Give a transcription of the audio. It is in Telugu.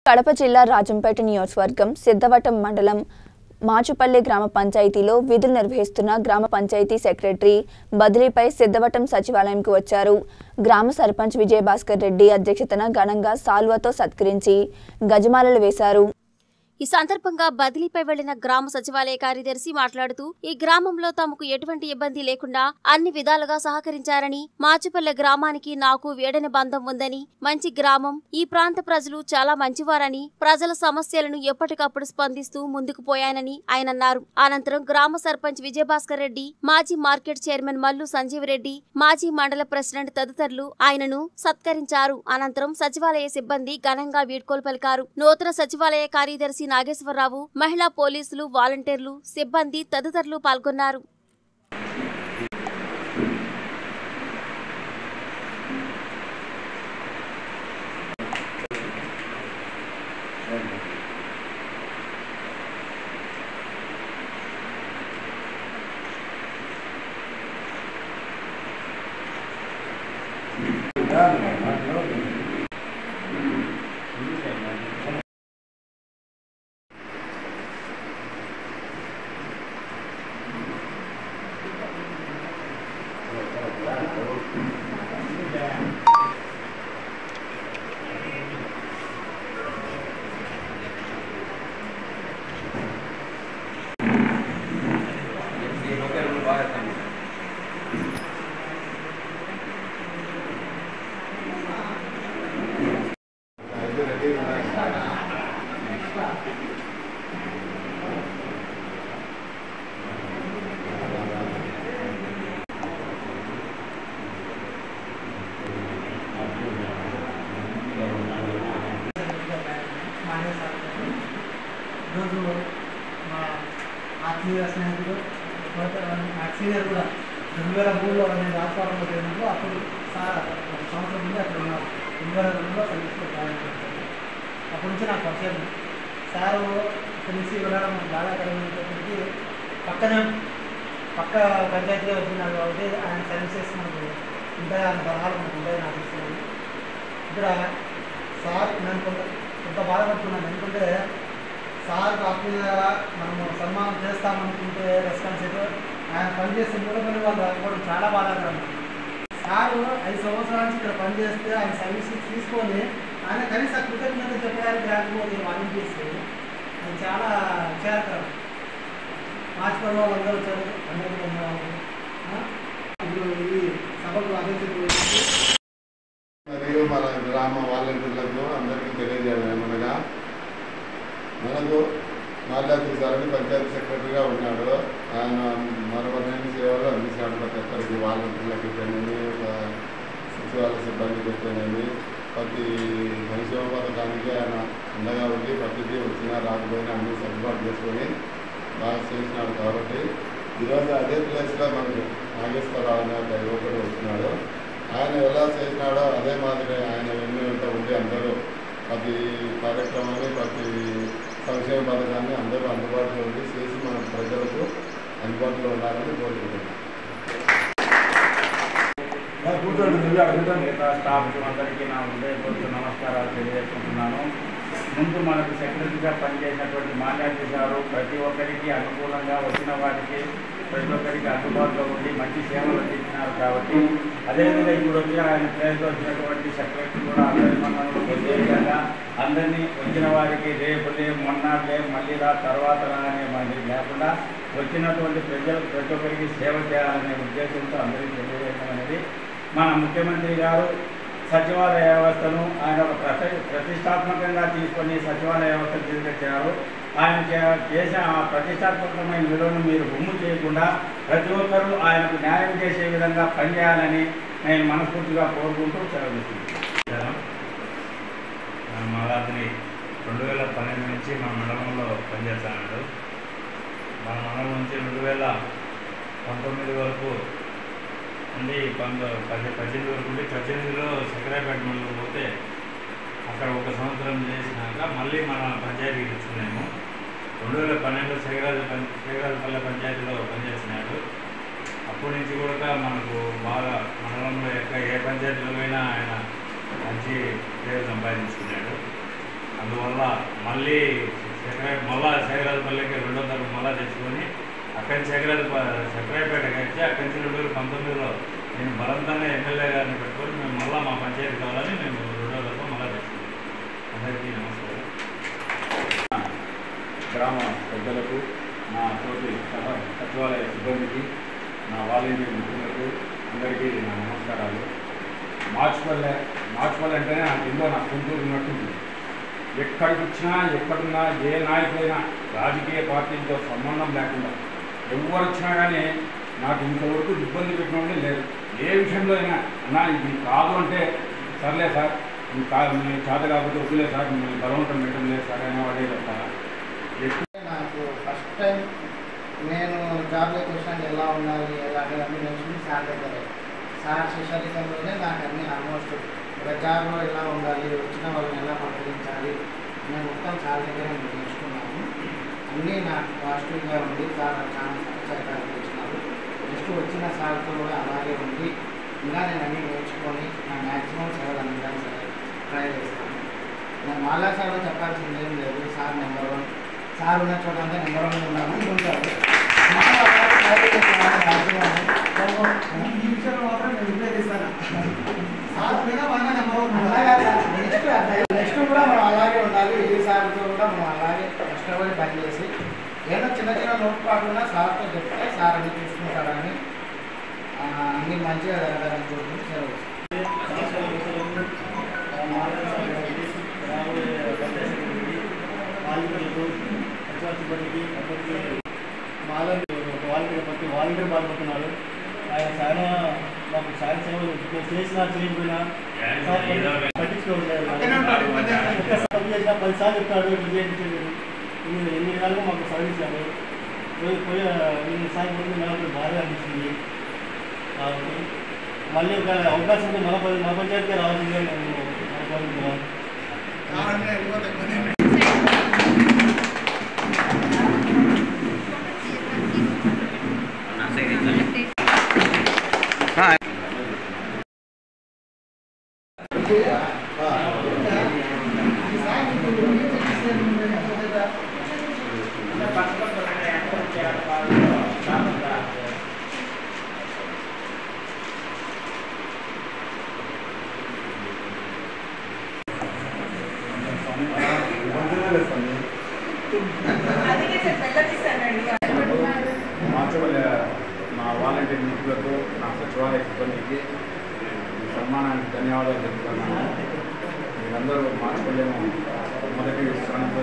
కడప జిల్లా రాజంపేట నియోజకవర్గం సిద్ధవటం మండలం మాచుపల్లి గ్రామ పంచాయతీలో విధులు నిర్వహిస్తున్న గ్రామ పంచాయతీ సెక్రటరీ బదిలీపై సిద్ధవటం సచివాలయంకు వచ్చారు గ్రామ సర్పంచ్ విజయభాస్కర్ రెడ్డి అధ్యక్షతన ఘనంగా సాల్వతో సత్కరించి గజమాలలు వేశారు ఈ సందర్భంగా బదిలీపై వెళ్లిన గ్రామ సచివాలయ కార్యదర్శి మాట్లాడుతూ ఈ గ్రామంలో తమకు ఎటువంటి ఇబ్బంది లేకుండా అన్ని విధాలుగా సహకరించారని మాచుపల్లె గ్రామానికి నాకు వేడని బంధం ఉందని మంచి గ్రామం ఈ ప్రాంత ప్రజలు చాలా మంచివారని ప్రజల సమస్యలను ఎప్పటికప్పుడు స్పందిస్తూ ముందుకు పోయానని ఆయన అన్నారు అనంతరం గ్రామ సర్పంచ్ విజయభాస్కర్ రెడ్డి మాజీ మార్కెట్ చైర్మన్ మల్లు సంజీవ్ రెడ్డి మాజీ మండల ప్రెసిడెంట్ తదితరులు ఆయనను సత్కరించారు అనంతరం సచివాలయ సిబ్బంది ఘనంగా వీడ్కోలు పలికారు నూతన సచివాలయ కార్యదర్శి నాగేశ్వరరావు మహిళా పోలీసులు వాలంటీర్లు సిబ్బంది తదితరులు పాల్గొన్నారు ఈరోజు మా ఆత్మీయ స్నేహితుడు తర్వాత మా సీనియర్ కూడా రెండు వేల మూడులో నేను రాజపాలెంలో చేరినప్పుడు అప్పుడు సార్ ఒక సంవత్సరం ముందు అక్కడ ఉన్నారు రెండు వేల రెండులో సర్వీస్లో జాయిన్ చేశారు అప్పటి నుంచి నాకు పరిచయం ఉంది. సారు ఇక్కడి నుంచి వెళ్ళడం బాగా కలిగినప్పటికీ పక్కనే పక్క పంచాయతీలో వచ్చినాడు కాబట్టి ఆయన సర్వీసెస్ మనకు ఉంటాయి ఆయన సలహాలు మనకు ఉంటాయి నాకు ఇస్తున్నాను ఇక్కడ సార్ నేను కొంత కొంత బాధపడుతున్నాను ఎందుకంటే సార్ కాకుండా మనము సన్మానం చేస్తామనుకుంటే రెస్పాన్స్ అయితే ఆయన పనిచేస్తే మూడు పని వాళ్ళు రాకపోవడం చాలా బాధాకరం సారు ఐదు సంవత్సరాల నుంచి ఇక్కడ పనిచేస్తే ఆయన సర్వీసెస్ తీసుకొని ఆయన కనీస కృతజ్ఞత చెప్పడానికి రాకపోతే వాలంటీర్స్ అది చాలా విచారకరం మార్చిపడి వాళ్ళందరూ వచ్చారు అందరికీ ధన్యవాదాలు ఆ? ఇప్పుడు ఈ సభకు అధ్యక్షత వహించి మరియు మన గ్రామ వాలంటీర్లకు అందరికీ తెలియజేయడం ఏమనగా మనకు మాల్యాద్రి సార్ని పంచాయతీ సెక్రటరీగా ఉన్నాడు ఆయన మరొకరిని సేవలు అందించాడు ప్రతి ఒక్కరికి వాలంటీర్లకు అయితేనేమి ఒక సచివాలయ సిబ్బందికి అయితేనేమి ప్రతి సంక్షేమ పథకానికి ఆయన అండగా ఉండి ప్రతిదీ వచ్చినా రాకపోయినా అన్ని సర్దుబాటు చేసుకొని బాగా చేసినాడు కాబట్టి ఈరోజు అదే ప్లేస్లో మనకి నాగేశ్వరరావు అనే ఒక యువకుడు వచ్చినాడు ఆయన ఎలా చేసినాడో అదే మాదిరి ఆయన వెన్ను వెంట ఉండి అందరూ ప్రతి కార్యక్రమాన్ని ప్రతి సంక్షేమ పథకాన్ని అందరూ అందుబాటులో ఉండి చేసి మన ప్రజలకు అందుబాటులో ఉండాలని కోరుకుంటున్నాం మిగతా స్టాఫ్ అందరికీ నా హృదయపూర్వక నమస్కారాలు తెలియజేసుకుంటున్నాను ముందు మనకు సెక్రటరీగా పనిచేసినటువంటి మాన్యాద్రి గారు ప్రతి ఒక్కరికి అనుకూలంగా వచ్చిన వారికి ప్రతి ఒక్కరికి అందుబాటులో ఉండి మంచి సేవలు అందించినారు కాబట్టి అదేవిధంగా ఇప్పుడు వచ్చి ఆయన ప్లేస్లో వచ్చినటువంటి సెక్రటరీ కూడా అందరి మనలో వచ్చే విధంగా అందరినీ వచ్చిన వారికి రేపు లే మొన్న లే మళ్ళీ రా తర్వాత రా అనే మనకి లేకుండా వచ్చినటువంటి ప్రజలకు ప్రతి ఒక్కరికి సేవ చేయాలనే ఉద్దేశంతో అందరికీ తెలియజేయడం అనేది మన ముఖ్యమంత్రి గారు సచివాలయ వ్యవస్థను ఆయన ఒక ప్రతి ప్రతిష్టాత్మకంగా తీసుకొని సచివాలయ వ్యవస్థ తీసుకొచ్చారు ఆయన చే- చేసిన ఆ ప్రతిష్టాత్మకమైన విలువను మీరు గుమ్ము చేయకుండా ప్రతి ఒక్కరూ ఆయనకు న్యాయం చేసే విధంగా పనిచేయాలని నేను మనస్ఫూర్తిగా కోరుకుంటూ సెలవిస్తున్నాను మాలాద్రి రెండు వేల పన్నెండు నుంచి మా మండలంలో పనిచేస్తున్నాడు మన మండలం నుంచి రెండు వేల పంతొమ్మిది వరకు ఉండి పంతొ పది పద్దెనిమిది వరకు ఉండి పద్దెనిమిదిలో సెక్రటరీ మండలం పోతే అక్కడ ఒక సంవత్సరం చేసినాక మళ్ళీ మన పంచాయతీకి ఇచ్చుకున్నాము రెండు వేల పన్నెండు శేఖరాజు పం శేఖరాజపల్లె పంచాయతీలో పనిచేస్తున్నాడు అప్పటి నుంచి కూడా మనకు బాగా మండలంలో ఎక్క ఏ పంచాయతీలో అయినా ఆయన మంచి పేరు సంపాదించుకున్నాడు అందువల్ల మళ్ళీ సెక్రటరీ మళ్ళా శేఖరాజపల్లికి రెండో తరగతి మళ్ళా తెచ్చుకొని అక్కడి నుంచి శేఖరాజ సెక్రటరీపేటకి వచ్చి అక్కడి నుంచి రెండు వేల పంతొమ్మిదిలో నేను బలవంతంగా ఎమ్మెల్యే గారిని పెట్టుకొని మేము మళ్ళీ మా పంచాయతీ కావాలని మేము రెండో తరగతి మళ్ళా తెచ్చుకున్నాం అందరికీ నమస్కారం గ్రామ పెద్దలకు నా తోటి సభ సచివాలయ సిబ్బందికి నా వాలంటీర్ మిత్రులకు అందరికీ నా నమస్కారాలు మార్చుపల్లె మార్చుపల్లె అంటేనే నాకు ఇందో నా సొంతూరు ఉన్నట్టుంది ఎక్కడికి వచ్చినా ఎక్కడున్నా ఏ నాయకుడైనా రాజకీయ పార్టీలతో సంబంధం లేకుండా ఎవరు వచ్చినా కానీ నాకు ఇంతవరకు ఇబ్బంది పెట్టినోడే లేదు ఏ విషయంలో అయినా అన్నా ఇది కాదు అంటే సర్లే సార్ ఇది కాదు మీ చేత కాకపోతే వదిలే సార్ మిమ్మల్ని బలవంతం పెట్టడం లేదు సార్ అనే వాడే చెప్తారా ఎక్కువ నాకు ఫస్ట్ టైం నేను జాబ్లోకి వచ్చినాక ఎలా ఉండాలి ఎలా అనేది అన్ని నేర్చుకుని సార్ దగ్గరే సార్ శిష్యరికంలోనే నాకు అన్ని ఆల్మోస్ట్ ఒక జాబ్లో ఎలా ఉండాలి వచ్చిన వాళ్ళని ఎలా పలకరించాలి నేను మొత్తం సార్ దగ్గరే నేను నేర్చుకున్నాను అన్నీ నాకు పాజిటివ్గా ఉంది సార్ నాకు చాలా సహకారం ఇచ్చినారు నెక్స్ట్ వచ్చిన సార్తో కూడా అలాగే ఉంది ఇంకా నేను అన్నీ నేర్చుకొని నా మ్యాక్సిమం సేవలు అందడానికి సరే ట్రై చేస్తాను నేను మాలా సార్లో చెప్పాల్సింది ఏం లేదు సార్ నెంబర్ వన్ సార్ ఉన్న చోట అంతా నెంబర్ వన్ ఉన్నామని ఉంటారు నెక్స్ట్ కూడా మనం అలాగే ఉండాలి ఈ సార్తో కూడా మనం అలాగే కష్టపడి పనిచేసి ఏదో చిన్న చిన్న నోట్ కాకుండా సార్తో చెప్తే సార్ అన్ని చూసుకుంటారని ఆ, అన్ని మంచిగా జరగాలని కోరుకుంటూ సెలవు వాలంటీర్ ప్రతి వాలంటీర్ బాధపడుతున్నారు ఆయన చాలా మాకు సాయం సేవలు చేసినా చేయకపోయినా పట్టించుకోవట్లేదు తప్పు చేసినా పదిసార్లు చెప్తాడు ఇది చేయండి, ఇది చేయండి. ఇన్ని ఎన్ని విధాలుగా మాకు సర్వీసారు పోయి పోయి ఎన్ని సార్లు పోయి నాకు బాగా అనిపించింది కాబట్టి మళ్ళీ ఒక అవకాశం ఉంటే మన పం- మన పంచాయతీకి రావాల్సిందే నేను అనుకుంటున్నాను మార్చవల్ల మా వాలంటీర్ మిత్రులకు నా సచివాలయ సిబ్బందికి ఈ సన్మానానికి ధన్యవాదాలు తెలుపుతున్నాను మీరందరూ మార్చవలేము మొదటి స్థానంలో